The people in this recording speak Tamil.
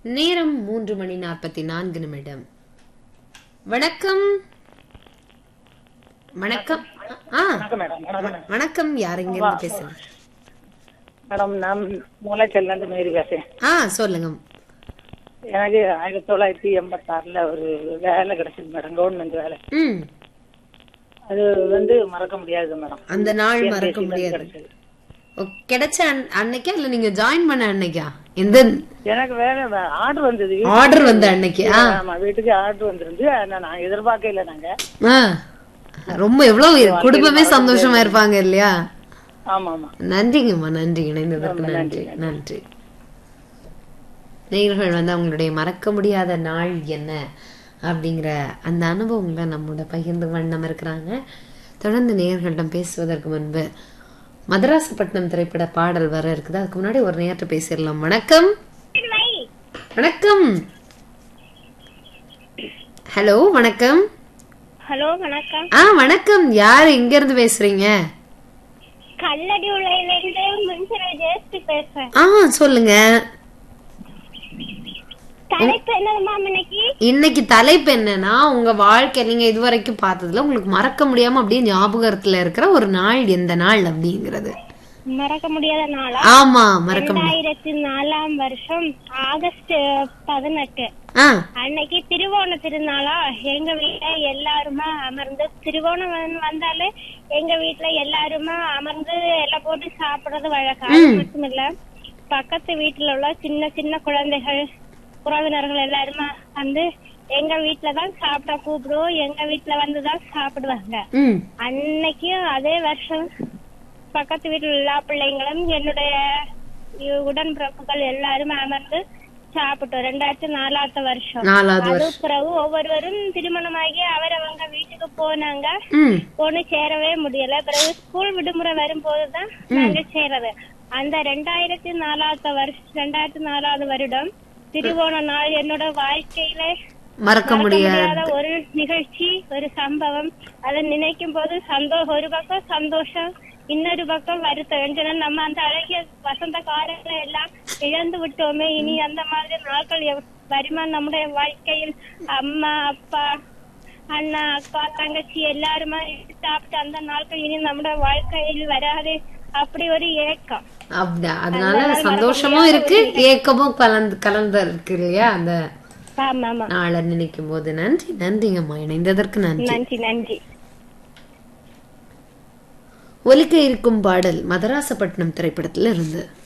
நேரம் மூன்று மணி நாற்பத்தி நான்கு நிமிடம் வணக்கம் வணக்கம் ஆ வணக்கம் மேடம் வணக்கம் மேடம். வணக்கம் யார் இங்க இருந்து பேசுறேன் மேடம் நான் மூளைச்சல்லேருந்து மேரி பேசுறேன் ஆ சொல்லுங்க எனக்கு ஆயிரத்தி தொள்ளாயிரத்தி எண்பத்தாறுல ஒரு வேலை கிடைச்சது மேடம் கவர்மெண்ட் வேலை ம் அது வந்து மறக்க முடியாது மேடம் அந்த நாள் மறக்க TNPSC ல முடியாது கிடைச்சது ஓ, கிடைச்ச அன்- அன்னைக்கா இல்ல நீங்க ஜாயின் பண்ண அன்னைக்கா எந்த எனக்கு வேலை ஆர்டர் வந்தது ஆர்டர் வந்த அன்னைக்கு ஆ ஆமா வீட்டுக்கு ஆர்டர் வந்திருந்து ஆனா நான் எதிர்பார்க்கல நாங்க ஆ ரொம்ப எவ்வளவு குடும்பமே சந்தோஷமா இருப்பாங்க இல்லையா ஆமா ஆமா நன்றிங்கம்மா நன்றி இணைந்ததற்கு நன்றி நன்றி நேயர்கள் வந்து அவங்களுடைய மறக்க முடியாத நாள் என்ன அப்படிங்கிற அந்த அனுபவங்களை நம்மோட பகிர்ந்து வண்ணம் இருக்கிறாங்க தொடர்ந்து நேயர்களிடம் பேசுவதற்கு முன்பு மதராசப்பட்டினம் திரைப்பட பாடல் வர இருக்குது அதுக்கு முன்னாடி ஒரு நேரத்தை பேசிடலாம் வணக்கம் வணக்கம் ஹலோ வணக்கம் ஹலோ வணக்கம் ஆ வணக்கம் யார் எங்க இருந்து பேசுறீங்க கல்லடி உலையில இருந்து மின்சர ஜெயஸ்ரீ பேசுறேன் ஆ சொல்லுங்க தலைப்பு என்னதுமா இன்னைக்கு இன்னைக்கு தலைப்பு என்னன்னா உங்க வாழ்க்கை நீங்க இதுவரைக்கும் பார்த்ததுல உங்களுக்கு மறக்க முடியாம அப்படியே ஞாபகத்துல இருக்கிற ஒரு நாள் எந்த நாள் அப்படிங்கிறது மறக்க முடியாத நாளா ஆமா மறக்க முடியாது ரெண்டாயிரத்தி நாலாம் வருஷம் ஆகஸ்ட் பதினெட்டு ஆ அன்னைக்கு திருவோண திருநாளா எங்க வீட்ல எல்லாருமா அமர்ந்து திருவோணம் வந்து- வந்தாலே எங்க வீட்ல எல்லாருமா அமர்ந்து எல்லாம் போட்டு சாப்பிடுறது வழக்கம் அது மட்டும் இல்ல பக்கத்து வீட்டுல உள்ள சின்ன சின்ன குழந்தைகள் உறவினர்கள் எல்லாருமா வந்து எங்க வீட்ல தான் சாப்பிட கூப்பிடுவோம் எங்க வீட்ல வந்து தான் சாப்பிடுவாங்க ம் அன்னைக்கும் அதே வருஷம் பக்கத்து வீட்டுல எல்லா பிள்ளைங்களும் என்னுடைய இ- உடன்பிறப்புகள் எல்லாருமே அமர்ந்து சாப்பிட்டோம் ரெண்டாயிரத்தி நாலாவது வருஷம் நாலாவது அது வருஷம் பிறகு ஒவ்வொருவரும் திருமணமாகி அவரவங்க வீட்டுக்கு போனாங்க ம் ஒண்ணு சேரவே முடியல பிறகு ஸ்கூல் விடுமுறை வரும்போதுதான் நாங்க சேரது அந்த ரெண்டாயிரத்தி நாலாவது வருஷம் ரெண்டாயிரத்தி நாலாவது வருடம் திருவோண நாள் என்னோட வாழ்க்கையில மறக்க மறக்க முடியாது முடியாத ஒரு நிகழ்ச்சி ஒரு சம்பவம் அதை நினைக்கும் போது சந்தோஷம் ஒரு பக்கம் சந்தோஷம் இன்னொரு பக்கம் வருத்தம் ஏன்னா நம்ம அந்த அழகிய வசந்த காலங்களை எல்லாம் இழந்து விட்டோமே இனி அந்த மாதிரி நாட்கள் எவ்- வருமா நம்முடைய வாழ்க்கையில் அம்மா அப்பா அண்ணா அக்கா தங்கச்சி எல்லாருமா சாப்பிட்டு அந்த நாட்கள் இனி நம்முடைய வாழ்க்கையில் வராது அப்படி ஒரு ஏக்கம் அப்படி அதனால சந்தோஷமும் இருக்கு ஏக்கமும் கலந்து கலந்து இருக்கு இல்லையா அந்த ஆமா ஆமா நாளை நினைக்கும் போது நன்றி நன்றிங்கம்மா இணைந்ததற்கு நன்றி நன்றி நன்றி ஒலிக்க இருக்கும் பாடல் மதராசப்பட்டினம் திரைப்படத்துல இருந்து